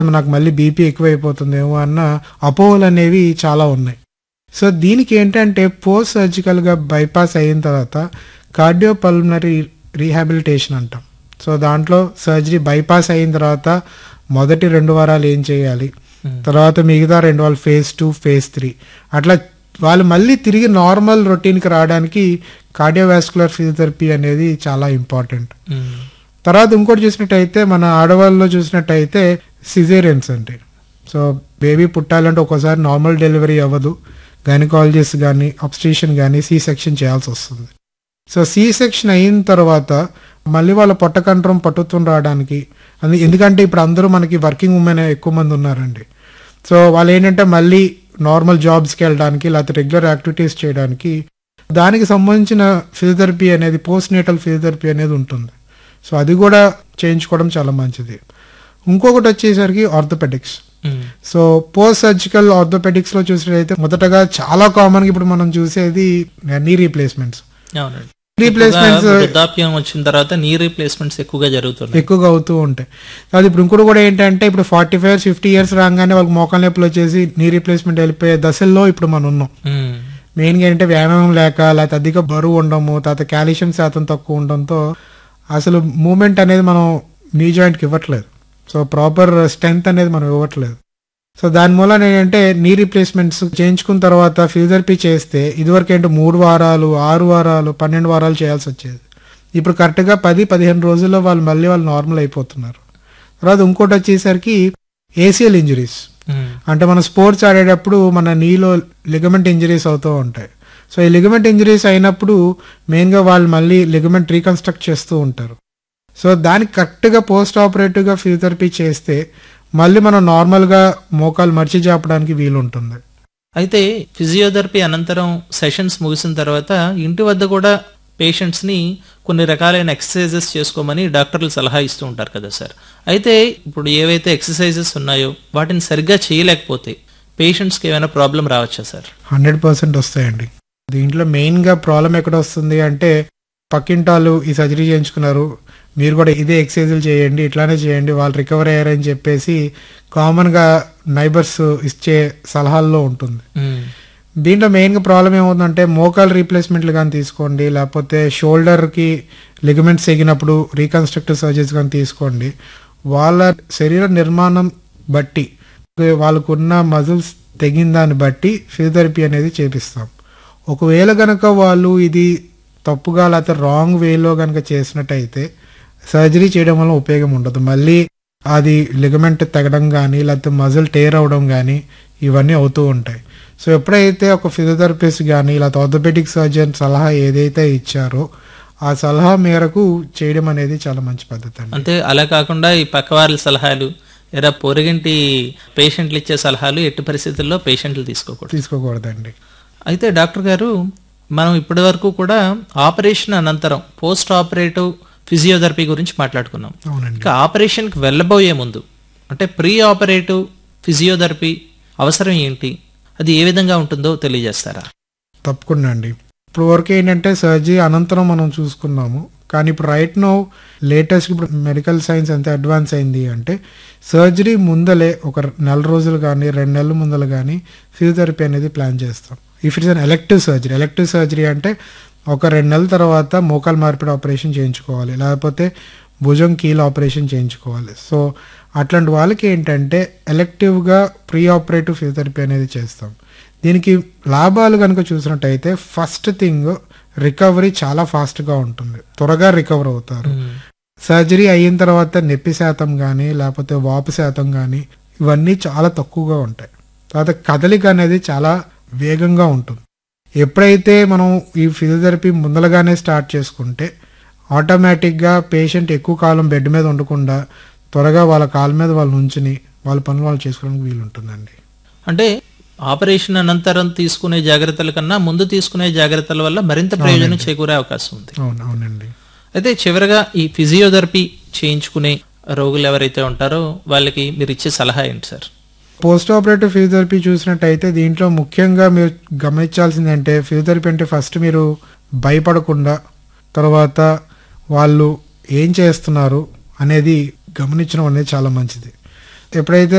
నాకు మళ్ళీ బీపీ ఎక్కువైపోతుందేమో అన్న అపోహలు అనేవి చాలా ఉన్నాయి సో దీనికి ఏంటంటే పోస్ట్ సర్జికల్గా బైపాస్ అయిన తర్వాత కార్డియోపల్మనరీ రీహాబిలిటేషన్ అంటాం సో దాంట్లో సర్జరీ బైపాస్ అయిన తర్వాత మొదటి రెండు వారాలు ఏం చేయాలి తర్వాత మిగతా రెండు వారాలు ఫేజ్ టూ ఫేజ్ త్రీ అట్లా వాళ్ళు మళ్ళీ తిరిగి నార్మల్ రొటీన్కి రావడానికి కార్డియోవాస్కులర్ ఫిజియోథెరపీ అనేది చాలా ఇంపార్టెంట్ తర్వాత ఇంకోటి చూసినట్టయితే మన ఆడవాళ్ళలో చూసినట్టయితే సిజేరియన్స్ అంటే సో బేబీ పుట్టాలంటే ఒక్కోసారి నార్మల్ డెలివరీ అవ్వదు గైనకాలజిస్ట్ కానీ అబ్స్ట్రిషన్ కానీ సి సెక్షన్ చేయాల్సి వస్తుంది సో సి సెక్షన్ అయిన తర్వాత మళ్ళీ వాళ్ళ పొట్ట కంట్రం పట్టుతుని రావడానికి అది ఎందుకంటే ఇప్పుడు అందరూ మనకి వర్కింగ్ ఉమెన్ ఎక్కువ మంది ఉన్నారండి సో వాళ్ళు ఏంటంటే మళ్ళీ నార్మల్ జాబ్స్కి వెళ్ళడానికి లేకపోతే రెగ్యులర్ యాక్టివిటీస్ చేయడానికి దానికి సంబంధించిన ఫిజియోథెరపీ అనేది పోస్ట్ నేటల్ ఫిజియోథెరపీ అనేది ఉంటుంది సో అది కూడా చేయించుకోవడం చాలా మంచిది ఇంకొకటి వచ్చేసరికి orthopaedics so post surgical orthopaedics లో చూసినట్లయితే మొదటగా చాలా కామన్ ఇప్పుడు మనం చూసేది నీ రీప్లేస్మెంట్స్ అవునండి రీప్లేస్మెంట్స్ ఎక్కువగా వృద్ధాప్యం వచ్చిన తర్వాత నీ రీప్లేస్మెంట్స్ ఎక్కువగా జరుగుతున్నాయి ఎక్కువగా అవుతూ ఉంటాయి అది ఇప్పుడు ఇంకోటి కూడా ఏంటంటే ఇప్పుడు ఫార్టీ ఫైవ్ ఫిఫ్టీ ఇయర్స్ రాగానే వాళ్ళకి మోకాలు నొప్పులు వచ్చేసి నీ రీప్లేస్మెంట్ వెళ్ళిపోయే దశల్లో ఇప్పుడు మనం ఉన్నాం ఉమ్. మెయిన్గా ఏంటంటే వ్యాయామం లేక లేకపోతే అధిక బరువు ఉండము తర్వాత కాల్షియం శాతం తక్కువ ఉండడంతో అసలు మూమెంట్ అనేది మనం నీ జాయింట్కి ఇవ్వట్లేదు సో ప్రాపర్ స్ట్రెంగ్త్ అనేది మనం ఇవ్వట్లేదు సో దాని మూలన ఏంటంటే నీ రీప్లేస్మెంట్స్ చేయించుకున్న తర్వాత ఫిజియోథెరపీ చేస్తే ఇదివరకు ఏంటో మూడు వారాలు ఆరు వారాలు పన్నెండు వారాలు చేయాల్సి వచ్చేది ఇప్పుడు కరెక్ట్గా పది పదిహేను రోజుల్లో వాళ్ళు మళ్ళీ వాళ్ళు నార్మల్ అయిపోతున్నారు తర్వాత ఇంకోటి వచ్చేసరికి ఏసియల్ ఇంజరీస్ ఉమ్. అంటే మన స్పోర్ట్స్ ఆడేటప్పుడు మన నీలో లిగమెంట్ ఇంజరీస్ అవుతూ ఉంటాయి సో ఈ లిగమెంట్ ఇంజరీస్ అయినప్పుడు మెయిన్గా వాళ్ళు మళ్ళీ లిగమెంట్ రీకన్స్ట్రక్ట్ చేస్తూ ఉంటారు సో దానికి కరెక్ట్గా పోస్ట్ ఆపరేటివ్గా ఫిజియోథెరపీ చేస్తే మళ్ళీ మనం నార్మల్గా మోకాలు మర్చి చేపడానికి వీలు ఉంటుంది అయితే ఫిజియోథెరపీ అనంతరం సెషన్స్ ముగిసిన తర్వాత ఇంటి వద్ద కూడా పేషెంట్స్ ని కొన్ని రకాలైన ఎక్సర్సైజెస్ చేసుకోమని డాక్టర్లు సలహా ఇస్తూ ఉంటారు కదా సార్ అయితే ఇప్పుడు ఏవైతే ఎక్సర్సైజెస్ ఉన్నాయో వాటిని సరిగ్గా చేయలేకపోతే పేషెంట్స్కి ఏమైనా ప్రాబ్లం రావచ్చా సార్ హండ్రెడ్ పర్సెంట్ వస్తాయండి దీంట్లో మెయిన్గా ప్రాబ్లం ఎక్కడ వస్తుంది అంటే పక్కింటాళ్ళు ఈ సర్జరీ చేయించుకున్నారు మీరు కూడా ఇదే ఎక్సర్సైజులు చేయండి ఇట్లానే చేయండి వాళ్ళు రికవర్ అయ్యారని చెప్పేసి కామన్గా నైబర్స్ ఇచ్చే సలహాల్లో ఉంటుంది ఉమ్. దీంట్లో మెయిన్గా ప్రాబ్లం ఏమవుతుందంటే మోకాల్ రీప్లేస్మెంట్లు కానీ తీసుకోండి లేకపోతే షోల్డర్కి లిగమెంట్స్ ఎగినప్పుడు రీకన్స్ట్రక్టివ్ సర్జరీస్ కానీ తీసుకోండి వాళ్ళ శరీర నిర్మాణం బట్టి వాళ్ళకున్న మజిల్స్ తెగిన దాన్ని బట్టి ఫిజియోథెరపీ అనేది చేపిస్తాం ఒకవేళ కనుక వాళ్ళు ఇది తప్పుగా లేకపోతే రాంగ్ వేలో కనుక చేసినట్టయితే సర్జరీ చేయడం వల్ల ఉపయోగం ఉండదు మళ్ళీ అది లిగమెంట్ తెగడం కానీ లేకపోతే మజిల్ టేర్ అవడం కానీ ఇవన్నీ అవుతూ ఉంటాయి సో ఎప్పుడైతే ఒక ఫిజియోథెరపిస్ట్ కానీ లేకపోతే ఆర్థోపెడిక్ సర్జన్ సలహా ఏదైతే ఇచ్చారో ఆ సలహా మేరకు చేయడం అనేది చాలా మంచి పద్ధతి అండి అంతే అలా కాకుండా ఈ పక్కవారి సలహాలు ఎరా పొరిగింటి పేషెంట్లు ఇచ్చే సలహాలు ఎట్టి పరిస్థితుల్లో పేషెంట్లు తీసుకోకూడదు తీసుకోకూడదండి అయితే డాక్టర్ గారు మనం ఇప్పటి వరకు కూడా ఆపరేషన్ అనంతరం పోస్ట్ ఆపరేటివ్ ఫిజియోథెరపీ గురించి మాట్లాడుకున్నాం అవునండి ఇంకా ఆపరేషన్కి వెళ్ళబోయే ముందు అంటే ప్రీ ఆపరేటివ్ ఫిజియోథెరపీ అవసరం ఏంటి అది ఏ విధంగా ఉంటుందో తెలియజేస్తారా తప్పకుండా అండి ఇప్పుడు వరకు ఏంటంటే సర్జరీ అనంతరం మనం చూసుకున్నాము కానీ ఇప్పుడు రైట్ నో లేటెస్ట్ ఇప్పుడు మెడికల్ సైన్స్ ఎంత అడ్వాన్స్ అయింది అంటే సర్జరీ ముందలే ఒక నెల రోజులు కానీ రెండు నెలల ముందలు కానీ ఫిజియోథెరపీ అనేది ప్లాన్ చేస్తాం if it's an elective surgery elective surgery అంటే ఒక రెండు నెలల తర్వాత మోకాలు మార్పిడి ఆపరేషన్ చేయించుకోవాలి లేకపోతే భుజం కీల్ ఆపరేషన్ చేయించుకోవాలి సో అట్లాంటి వాళ్ళకి ఏంటంటే ఎలక్టివ్గా ప్రీ ఆపరేటివ్ ఫిజియోథెరపీ అనేది చేస్తాం దీనికి లాభాలు కనుక చూసినట్టయితే ఫస్ట్ థింగ్ రికవరీ చాలా ఫాస్ట్గా ఉంటుంది త్వరగా రికవర్ అవుతారు సర్జరీ అయిన తర్వాత నొప్పి శాతం కానీ లేకపోతే వాపు శాతం కానీ ఇవన్నీ చాలా తక్కువగా ఉంటాయి తర్వాత కదలిక అనేది చాలా వేగంగా ఉంటుంది ఎప్పుడైతే మనం ఈ ఫిజియోథెరపీ ముందలగానే స్టార్ట్ చేసుకుంటే ఆటోమేటిక్గా పేషెంట్ ఎక్కువ కాలం బెడ్ మీద ఉండకుండా త్వరగా వాళ్ళ కాళ్ళ మీద వాళ్ళు ఉంచుని వాళ్ళ పనులు వాళ్ళు చేసుకోవడానికి వీలు ఉంటుందండి అంటే ఆపరేషన్ అనంతరం తీసుకునే జాగ్రత్తల కన్నా ముందు తీసుకునే జాగ్రత్తల వల్ల మరింత ప్రయోజనం చేకూరే అవకాశం ఉంది అవును అవునండి అయితే చివరగా ఈ ఫిజియోథెరపీ చేయించుకునే రోగులు ఎవరైతే ఉంటారో వాళ్ళకి మీరు ఇచ్చే సలహా ఏంటి సార్ పోస్ట్ ఆపరేటివ్ ఫిజియోథెరపీ చూసినట్టయితే దీంట్లో ముఖ్యంగా మీరు గమనించాల్సింది అంటే ఫిజియోథెరపీ అంటే ఫస్ట్ మీరు భయపడకుండా తర్వాత వాళ్ళు ఏం చేస్తున్నారు అనేది గమనించడం అనేది చాలా మంచిది ఎప్పుడైతే